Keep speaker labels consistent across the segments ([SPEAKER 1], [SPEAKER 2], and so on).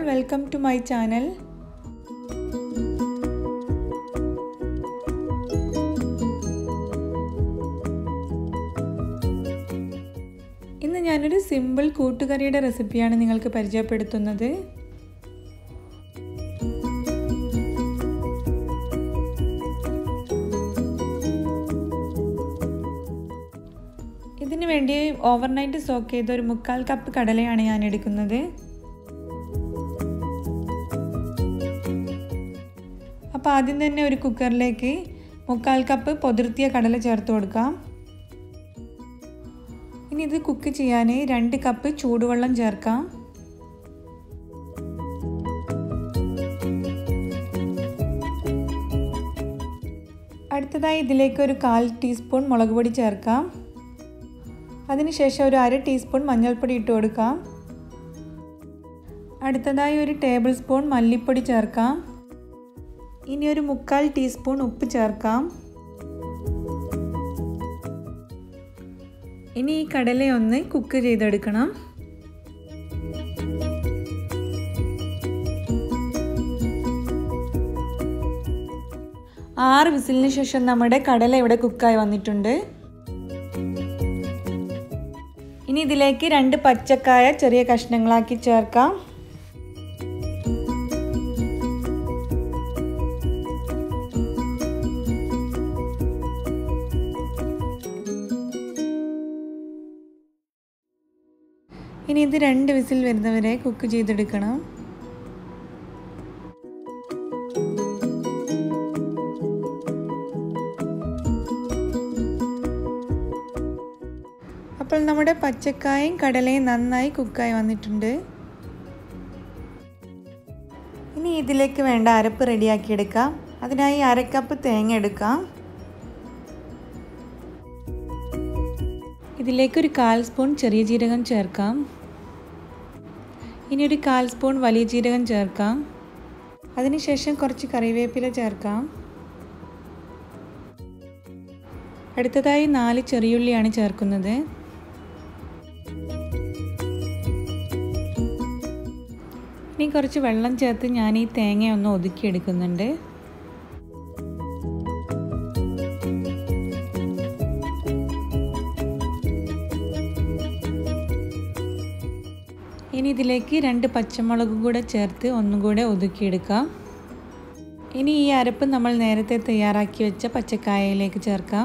[SPEAKER 1] welcome to my channel ഇന്ന് ഞാനൊരു simple കൂട്ടുകറിയുടെ റെസിപ്പിയാണ് നിങ്ങൾക്ക് പരിചയപ്പെടുത്തുന്നത് ഇതിനു വേണ്ടി ഓവർനൈറ്റ് സോക്ക് ചെയ്ത ഒരു മുക്കാൽ കപ്പ് കടലയാണ് ഞാൻ എടുക്കുന്നത് അപ്പോൾ ആദ്യം തന്നെ ഒരു കുക്കറിലേക്ക് മുക്കാൽ കപ്പ് പൊതിർത്തിയ കടല ചേർത്ത് കൊടുക്കാം ഇനി ഇത് കുക്ക് ചെയ്യാൻ രണ്ട് കപ്പ് ചൂടുവെള്ളം ചേർക്കാം അടുത്തതായി ഇതിലേക്ക് ഒരു കാൽ ടീസ്പൂൺ മുളക് പൊടി ചേർക്കാം അതിനുശേഷം ഒരു അര ടീസ്പൂൺ മഞ്ഞൾപ്പൊടി ഇട്ട് കൊടുക്കാം അടുത്തതായി ഒരു ടേബിൾ സ്പൂൺ മല്ലിപ്പൊടി ചേർക്കാം ഇനി ഒരു മുക്കാൽ ടീസ്പൂൺ ഉപ്പ് ചേർക്കാം ഇനി ഈ കടലയൊന്ന് കുക്ക് ചെയ്തെടുക്കണം ആറ് വിസിലിന് ശേഷം നമ്മുടെ കടല ഇവിടെ കുക്കായി വന്നിട്ടുണ്ട് ഇനി ഇതിലേക്ക് രണ്ട് പച്ചക്കായ ചെറിയ കഷ്ണങ്ങളാക്കി ചേർക്കാം ഇനി ഇത് രണ്ട് വിസിൽ വരുന്നവരെ കുക്ക് ചെയ്തെടുക്കണം അപ്പോൾ നമ്മുടെ പച്ചക്കായും കടലയും നന്നായി കുക്കായി വന്നിട്ടുണ്ട് ഇനി ഇതിലേക്ക് വേണ്ട അരപ്പ് റെഡിയാക്കി എടുക്കാം അതിനായി അരക്കപ്പ് തേങ്ങ എടുക്കാം ഇതിലേക്ക് ഒരു കാൽ സ്പൂൺ ചെറിയ ജീരകം ചേർക്കാം ഇനി ഒരു കാൽ സ്പൂൺ വലിയ ജീരകം ചേർക്കാം അതിനുശേഷം കുറച്ച് കറിവേപ്പില ചേർക്കാം അടുത്തതായി നാല് ചെറിയുള്ളിയാണ് ചേർക്കുന്നത് ഇനി കുറച്ച് വെള്ളം ചേർത്ത് ഞാൻ ഈ തേങ്ങ ഒന്ന് ഒതുക്കിയെടുക്കുന്നുണ്ട് ഇനി ഇതിലേക്ക് രണ്ട് പച്ചമുളകും കൂടെ ചേർത്ത് ഒന്നും കൂടെ ഒതുക്കിയെടുക്കാം ഇനി ഈ അരപ്പ് നമ്മൾ നേരത്തെ തയ്യാറാക്കി വെച്ച പച്ചക്കായയിലേക്ക് ചേർക്കാം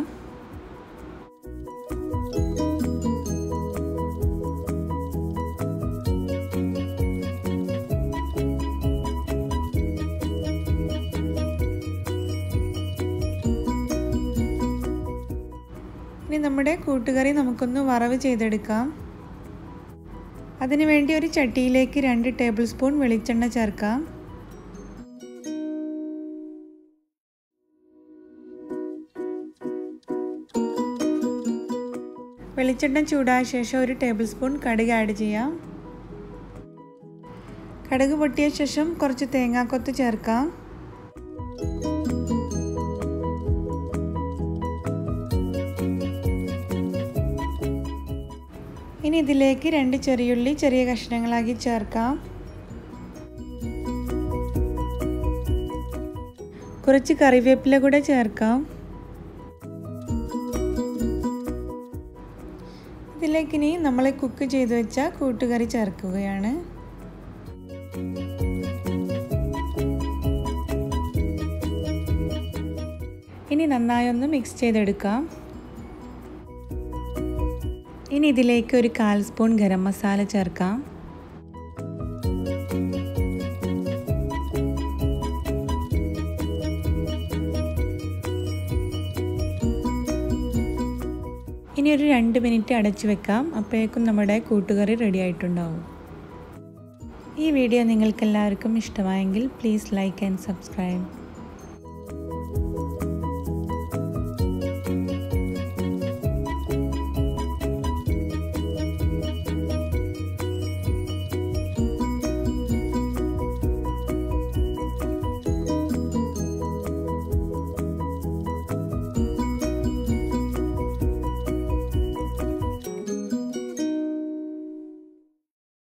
[SPEAKER 1] ഇനി നമ്മുടെ കൂട്ടുകറി നമുക്കൊന്ന് വറവ് ചെയ്തെടുക്കാം അതിനുവേണ്ടി ഒരു ചട്ടിയിലേക്ക് രണ്ട് ടേബിൾ സ്പൂൺ വെളിച്ചെണ്ണ ചേർക്കാം വെളിച്ചെണ്ണ ചൂടായ ശേഷം ഒരു ടേബിൾ സ്പൂൺ കടുക് ആഡ് ചെയ്യാം കടുക് പൊട്ടിയ ശേഷം കുറച്ച് തേങ്ങാക്കൊത്ത് ചേർക്കാം ഇനി ഇതിലേക്ക് രണ്ട് ചെറിയുള്ളി ചെറിയ കഷ്ണങ്ങളാക്കി ചേർക്കാം കുറച്ച് കറിവേപ്പില കൂടെ ചേർക്കാം ഇതിലേക്ക് ഇനി നമ്മൾ കുക്ക് ചെയ്ത് വെച്ച കൂട്ടുകറി ചേർക്കുകയാണ് ഇനി നന്നായി ഒന്ന് മിക്സ് ചെയ്തെടുക്കാം ഇനി ഇതിലേക്ക് ഒരു കാൽ സ്പൂൺ ഗരം മസാല ചേർക്കാം ഇനി ഒരു രണ്ട് മിനിറ്റ് അടച്ചു വെക്കാം അപ്പോഴേക്കും നമ്മുടെ കൂട്ടുകറി റെഡി ആയിട്ടുണ്ടാവും ഈ വീഡിയോ നിങ്ങൾക്കെല്ലാവർക്കും ഇഷ്ടമായെങ്കിൽ പ്ലീസ് ലൈക്ക് ആൻഡ് സബ്സ്ക്രൈബ്